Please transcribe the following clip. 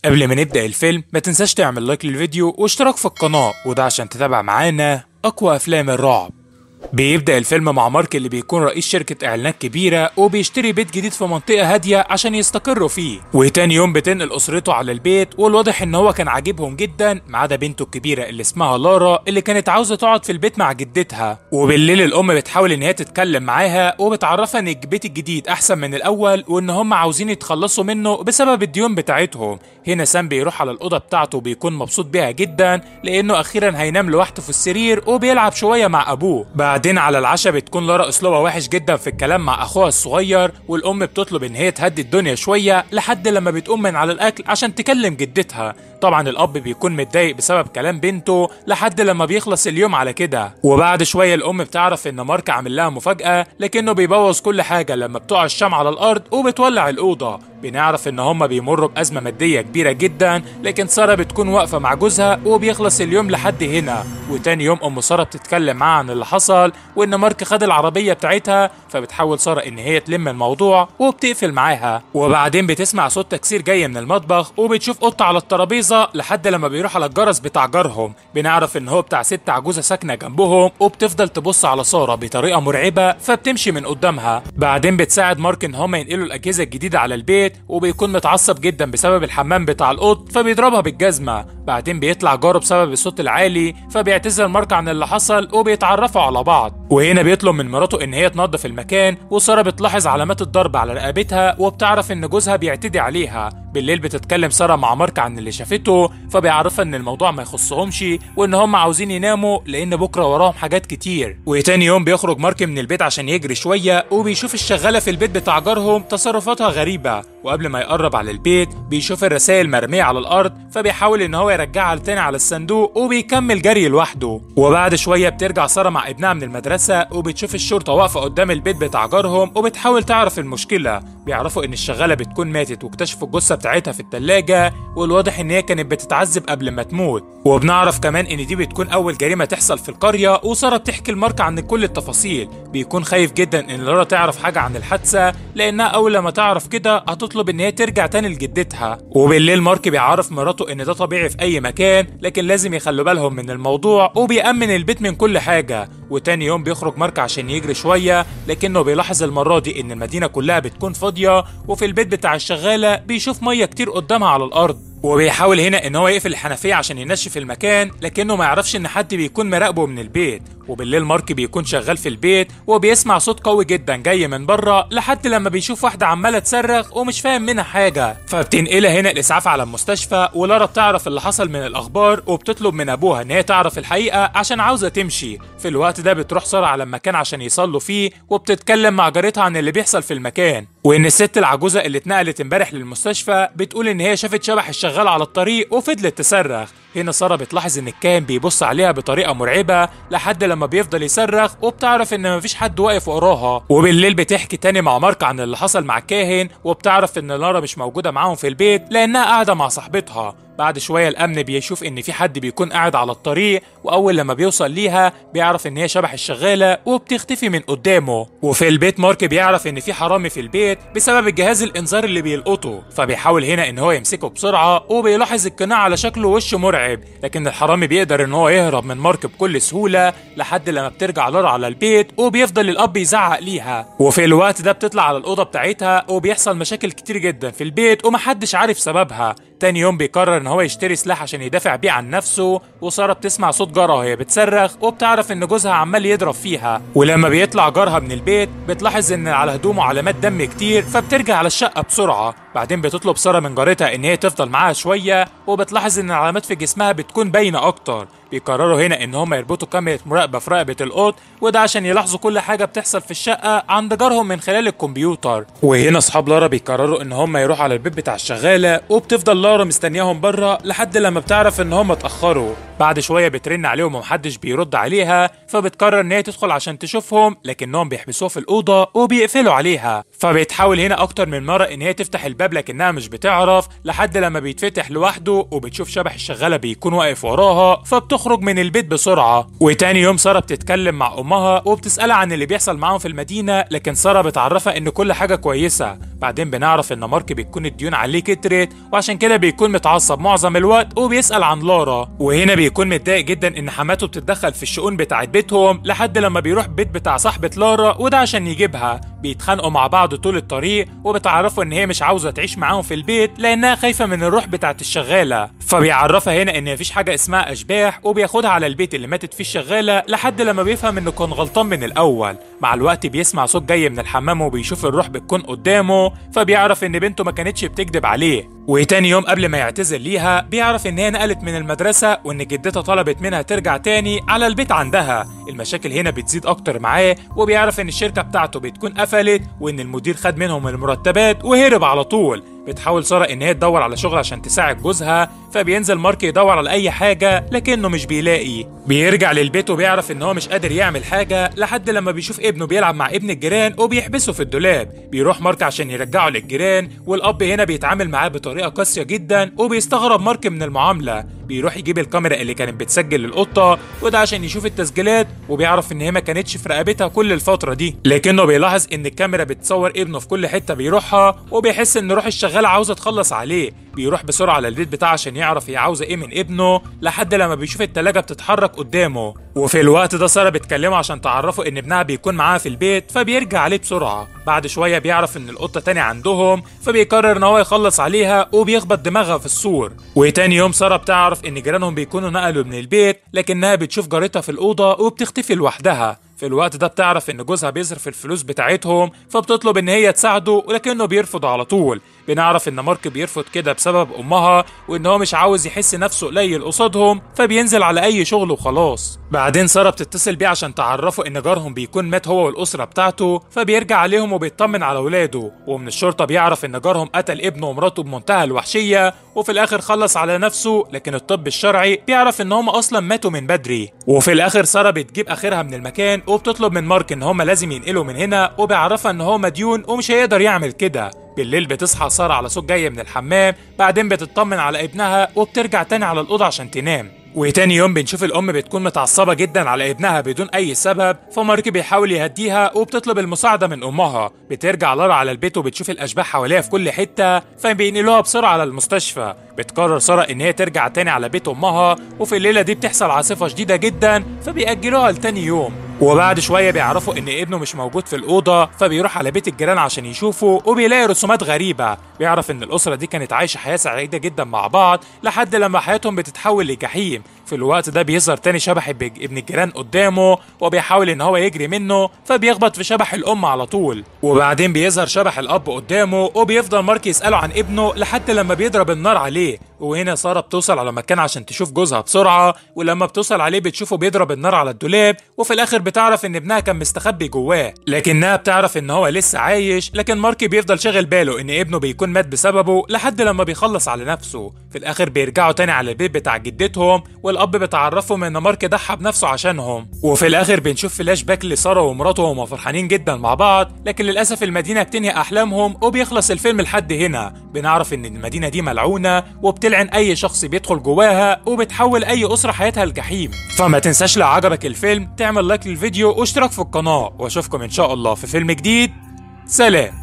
قبل ما نبدأ الفيلم ما تنساش تعمل لايك للفيديو واشتراك في القناة وده عشان تتابع معانا أقوى أفلام الرعب بيبدأ الفيلم مع مارك اللي بيكون رئيس شركة إعلانات كبيرة وبيشتري بيت جديد في منطقة هادية عشان يستقروا فيه وتاني يوم بتنقل أسرته على البيت والواضح إن هو كان عاجبهم جدا ما عدا بنته الكبيرة اللي اسمها لارا اللي كانت عاوزة تقعد في البيت مع جدتها وبالليل الأم بتحاول إن هي تتكلم معاها وبتعرفها إن البيت الجديد أحسن من الأول وإن هم عاوزين يتخلصوا منه بسبب الديون بتاعتهم هنا سام بيروح على الأوضة بتاعته بيكون مبسوط بيها جدا لأنه أخيرا هينام لوحده في السرير وبيلعب شوية مع أبوه بعدين على العشاء بتكون لارا اسلوبها وحش جدا في الكلام مع اخوها الصغير والام بتطلب ان هي تهدي الدنيا شويه لحد لما بتقوم من على الاكل عشان تكلم جدتها طبعا الاب بيكون متضايق بسبب كلام بنته لحد لما بيخلص اليوم على كده وبعد شويه الام بتعرف ان مارك عامل لها مفاجاه لكنه بيبوظ كل حاجه لما بتقع الشمع على الارض وبتولع الاوضه بنعرف ان هما بيمروا بازمه ماديه كبيره جدا لكن ساره بتكون واقفه مع جوزها وبيخلص اليوم لحد هنا وتاني يوم ام ساره بتتكلم معاها عن اللي حصل وان مارك خد العربيه بتاعتها فبتحاول ساره ان هي تلم الموضوع وبتقفل معاها وبعدين بتسمع صوت تكسير جاي من المطبخ وبتشوف قطه على الترابيزه لحد لما بيروح على الجرس بتاع جارهم بنعرف ان هو بتاع ست عجوزه ساكنه جنبهم وبتفضل تبص على ساره بطريقه مرعبه فبتمشي من قدامها بعدين بتساعد مارك ان هما ينقلوا الاجهزه الجديده على البيت وبيكون متعصب جدا بسبب الحمام بتاع القط فبيضربها بالجزمه بعدين بيطلع جاره بسبب الصوت العالي فبيعتذر مارك عن اللي حصل وبيتعرفوا على بعض وهنا بيطلب من مراته ان هي تنظف المكان وساره بتلاحظ علامات الضرب على رقبتها وبتعرف ان جوزها بيعتدي عليها بالليل بتتكلم ساره مع مارك عن اللي شافته فبيعرفها ان الموضوع ما يخصهمش وان هم عاوزين يناموا لان بكره وراهم حاجات كتير وتاني يوم بيخرج مارك من البيت عشان يجري شويه وبيشوف الشغاله في البيت بتاع جارهم تصرفاتها غريبه وقبل ما يقرب على البيت بيشوف الرسائل مرميه على الارض فبيحاول ان هو يرجعها تاني على الصندوق وبيكمل جري لوحده وبعد شويه بترجع ساره مع ابنها من المدرسه وبتشوف الشرطه واقفه قدام البيت بتاع جارهم وبتحاول تعرف المشكله بيعرفوا ان الشغاله بتكون ماتت واكتشفوا الجثه بتاعتها في التلاجة والواضح ان هي كانت بتتعذب قبل ما تموت وبنعرف كمان ان دي بتكون اول جريمه تحصل في القريه وساره بتحكي لمارك عن كل التفاصيل بيكون خايف جدا ان لارا تعرف حاجه عن الحادثه لانها اول لما تعرف كده هتطلب ان هي ترجع تاني لجدتها وبالليل مارك بيعرف مراته ان ده طبيعي في اي مكان لكن لازم يخلوا بالهم من الموضوع وبيأمن البيت من كل حاجه وتاني يوم بيخرج مارك عشان يجري شويه لكنه بيلاحظ المره دي ان المدينه كلها بتكون فاضيه وفي البيت بتاع الشغاله بيشوف ميه كتير قدامها على الارض وبيحاول هنا ان هو يقفل الحنفيه عشان ينشف المكان لكنه ما يعرفش ان حد بيكون مراقبه من البيت وبالليل مارك بيكون شغال في البيت وبيسمع صوت قوي جدا جاي من بره لحد لما بيشوف واحده عماله تصرخ ومش فاهم منها حاجه فبتنقلها هنا الاسعاف على المستشفى ولارا بتعرف اللي حصل من الاخبار وبتطلب من ابوها ان هي تعرف الحقيقه عشان عاوزه تمشي في الوقت ده بتروح ساره على المكان عشان يصلوا فيه وبتتكلم مع جارتها عن اللي بيحصل في المكان وان الست العجوزه اللي اتنقلت امبارح للمستشفى بتقول ان هي شافت شبح الشغال على الطريق وفضلت تصرخ هنا ساره بتلاحظ ان الكاهن بيبص عليها بطريقه مرعبه لحد لما بيفضل يصرخ وبتعرف ان مفيش حد واقف وراها وبالليل بتحكي تاني مع مارك عن اللي حصل مع الكاهن وبتعرف ان لارا مش موجوده معاهم في البيت لانها قاعده مع صاحبتها بعد شويه الامن بيشوف ان في حد بيكون قاعد على الطريق واول لما بيوصل ليها بيعرف ان هي شبح الشغاله وبتختفي من قدامه وفي البيت مارك بيعرف ان في حرامي في البيت بسبب الجهاز الانذار اللي بيلقطه فبيحاول هنا ان هو يمسكه بسرعه وبيلاحظ القناع على شكله وش مرعب لكن الحرامي بيقدر ان هو يهرب من مارك بكل سهوله لحد لما بترجع لارا على البيت وبيفضل الاب يزعق ليها وفي الوقت ده بتطلع على الاوضه بتاعتها وبيحصل مشاكل كتير جدا في البيت ومحدش عارف سببها تاني يوم بيقرر ان هو يشتري سلاح عشان يدافع بيه عن نفسه وساره بتسمع صوت جارها وهي بتصرخ وبتعرف ان جوزها عمال يضرب فيها ولما بيطلع جارها من البيت بتلاحظ ان على هدومه علامات دم كتير فبترجع على الشقه بسرعه بعدين بتطلب ساره من جارتها ان هي تفضل معاها شويه وبتلاحظ ان العلامات في جسمها بتكون باينه اكتر بيقرروا هنا ان هم يربطوا كاميرا مراقبه في رقبه القط وده عشان يلاحظوا كل حاجه بتحصل في الشقه عند جارهم من خلال الكمبيوتر وهنا اصحاب لارا بيقرروا ان هم يروحوا على البيت بتاع الشغاله وبتفضل لارا مستنياهم بره لحد لما بتعرف ان هم اتاخروا بعد شويه بترن عليهم ومحدش بيرد عليها فبتقرر ان هي تدخل عشان تشوفهم لكنهم بيحبسوها في الاوضه وبيقفلوا عليها فبتحاول هنا اكتر من مره ان هي تفتح الباب لكنها مش بتعرف لحد لما بيتفتح لوحده وبتشوف شبح الشغاله بيكون واقف وراها فبتخرج من البيت بسرعه وتاني يوم ساره بتتكلم مع امها وبتسالها عن اللي بيحصل معاهم في المدينه لكن ساره بتعرفها ان كل حاجه كويسه بعدين بنعرف ان مارك بيكون الديون عليه كترت وعشان كده بيكون متعصب معظم الوقت وبيسال عن لارا وهنا بيكون متضايق جدا ان حماته بتتدخل في الشؤون بتاعت بيتهم لحد لما بيروح بيت بتاع صاحبه لارا وده عشان يجيبها بيتخانقوا مع بعض طول الطريق وبتعرفوا ان هي مش عاوزه تعيش معاهم في البيت لانها خايفه من الروح بتاعت الشغاله فبيعرفها هنا ان مفيش حاجه اسمها اشباح وبياخدها على البيت اللي ماتت فيه الشغاله لحد لما بيفهم انه كان غلطان من الاول مع الوقت بيسمع صوت جاي من الحمام وبيشوف الروح بتكون قدامه فبيعرف ان بنته ما كانتش بتكذب عليه وتاني يوم قبل ما يعتذر ليها بيعرف ان هي نقلت من المدرسة وان جدتها طلبت منها ترجع تاني على البيت عندها المشاكل هنا بتزيد اكتر معاه وبيعرف ان الشركة بتاعته بتكون قفلت وان المدير خد منهم المرتبات وهرب على طول بتحاول سارة ان هي تدور على شغل عشان تساعد جوزها فبينزل مارك يدور على اي حاجة لكنه مش بيلاقي بيرجع للبيت وبيعرف ان هو مش قادر يعمل حاجة لحد لما بيشوف ابنه بيلعب مع ابن الجيران وبيحبسه في الدولاب بيروح مارك عشان يرجعه للجيران والاب هنا بيتعامل معاه بطريقة قاسية جدا وبيستغرب مارك من المعاملة بيروح يجيب الكاميرا اللي كانت بتسجل القطة وده عشان يشوف التسجيلات وبيعرف ان هي ما كانتش في رقبتها كل الفترة دي لكنه بيلاحظ ان الكاميرا بتصور ابنه في كل حتة بيروحها وبيحس ان روح الشغالة عاوزة تخلص عليه بيروح بسرعة على البيت بتاعه عشان يعرف هي عاوزة ايه من ابنه لحد لما بيشوف التلاجة بتتحرك قدامه وفي الوقت ده سارة بتكلمه عشان تعرفه ان ابنها بيكون معاها في البيت فبيرجع عليه بسرعة بعد شوية بيعرف ان القطة تاني عندهم فبيقرر ان هو يخلص عليها وبيخبط دماغها في السور وتاني يوم سارة بتعرف ان جيرانهم بيكونوا نقلوا من البيت لكنها بتشوف جارتها في الأوضة وبتختفي لوحدها في الوقت ده بتعرف ان جوزها بيصرف الفلوس بتاعتهم فبتطلب ان هي تساعده ولكنه بيرفض على طول بنعرف ان مارك بيرفض كده بسبب امها وان هو مش عاوز يحس نفسه قليل قصادهم فبينزل على اي شغل وخلاص بعدين ساره بتتصل بيه عشان تعرفه ان جارهم بيكون مات هو والاسره بتاعته فبيرجع عليهم وبيطمن على ولاده ومن الشرطه بيعرف ان جارهم قتل ابنه ومراته بمنتهى الوحشيه وفي الاخر خلص على نفسه لكن الطب الشرعي بيعرف ان هم اصلا ماتوا من بدري وفي الاخر ساره بتجيب اخرها من المكان وبتطلب من مارك ان هم لازم ينقلوا من هنا وبيعرفها ان هو مديون ومش هيقدر يعمل كده بالليل بتصحى سارة على صوت جاي من الحمام بعدين بتطمن على ابنها وبترجع تاني على الأوضة عشان تنام وتاني يوم بنشوف الأم بتكون متعصبة جدا على ابنها بدون أي سبب فمارك بيحاول يهديها وبتطلب المساعدة من أمها بترجع لارا على البيت وبتشوف الأشباح حواليها في كل حتة فبينقلوها بسرعة على المستشفى بتقرر سارة إن هي ترجع تاني على بيت أمها وفي الليلة دي بتحصل عاصفة شديدة جدا فبيأجلوها لتاني يوم وبعد شوية بيعرفوا إن ابنه مش موجود في الأوضة فبيروح على بيت الجيران عشان يشوفه وبيلاقي رسومات غريبة بيعرف إن الأسرة دي كانت عايشة حياة سعيدة جدا مع بعض لحد لما حياتهم بتتحول لجحيم في الوقت ده بيظهر تاني شبح ابن الجيران قدامه وبيحاول ان هو يجري منه فبيخبط في شبح الام على طول وبعدين بيظهر شبح الاب قدامه وبيفضل مارك يساله عن ابنه لحد لما بيضرب النار عليه وهنا ساره بتوصل على مكان عشان تشوف جوزها بسرعه ولما بتوصل عليه بتشوفه بيضرب النار على الدولاب وفي الاخر بتعرف ان ابنها كان مستخبي جواه لكنها بتعرف ان هو لسه عايش لكن مارك بيفضل شاغل باله ان ابنه بيكون مات بسببه لحد لما بيخلص على نفسه في الاخر بيرجعوا تاني على البيت بتاع جدتهم والاب بتعرفهم ان مارك ضحى بنفسه عشانهم وفي الاخر بنشوف فلاش باك لساره ومراته وهما فرحانين جدا مع بعض لكن للاسف المدينه بتنهي احلامهم وبيخلص الفيلم لحد هنا بنعرف ان المدينه دي ملعونه وبتلعن اي شخص بيدخل جواها وبتحول اي اسره حياتها الجحيم فما تنساش لو عجبك الفيلم تعمل لايك للفيديو واشتراك في القناه واشوفكم ان شاء الله في فيلم جديد سلام